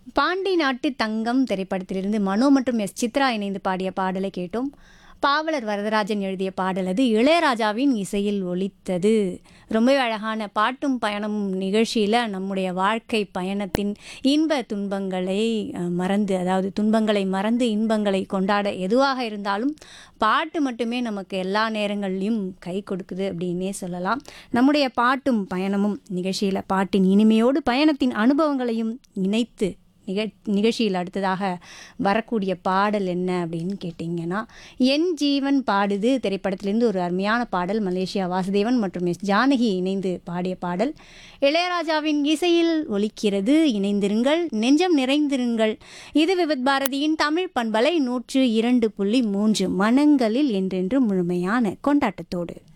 பாண்டி நாட்டு தங்கம் திரைப்படத்திலிருந்து மனோ மற்றும் எஸ் சித்ரா இணைந்து பாடிய பாடலை கேட்டோம் பாவலர் வரதராஜன் எழுதிய பாடல் அது இளையராஜாவின் இசையில் ஒலித்தது ரொம்ப அழகான பாட்டும் பயணமும் நிகழ்ச்சியில் நம்முடைய வாழ்க்கை பயணத்தின் இன்ப துன்பங்களை அஹ், மறந்து அதாவது துன்பங்களை மறந்து இன்பங்களை கொண்டாட எதுவாக இருந்தாலும் பாட்டு மட்டுமே நமக்கு எல்லா நேரங்கள்லையும் கை கொடுக்குது அப்படின்னே சொல்லலாம் நம்முடைய பாட்டும் பயணமும் நிகழ்ச்சியில் பாட்டின் இனிமையோடு பயணத்தின் அனுபவங்களையும் இணைத்து நிக நிகழ்ச்சியில் அடுத்ததாக வரக்கூடிய பாடல் என்ன அப்படின்னு கேட்டிங்கன்னா என் ஜீவன் பாடுது திரைப்படத்திலிருந்து ஒரு அருமையான பாடல் மலேசியா வாசுதேவன் மற்றும் எஸ் ஜானகி இணைந்து பாடிய பாடல் இளையராஜாவின் இசையில் ஒலிக்கிறது இணைந்திருங்கள் நெஞ்சம் நிறைந்திருங்கள் இது விவித் பாரதியின் தமிழ் பண்பலை நூற்று இரண்டு புள்ளி மூன்று மனங்களில் என்றென்று முழுமையான கொண்டாட்டத்தோடு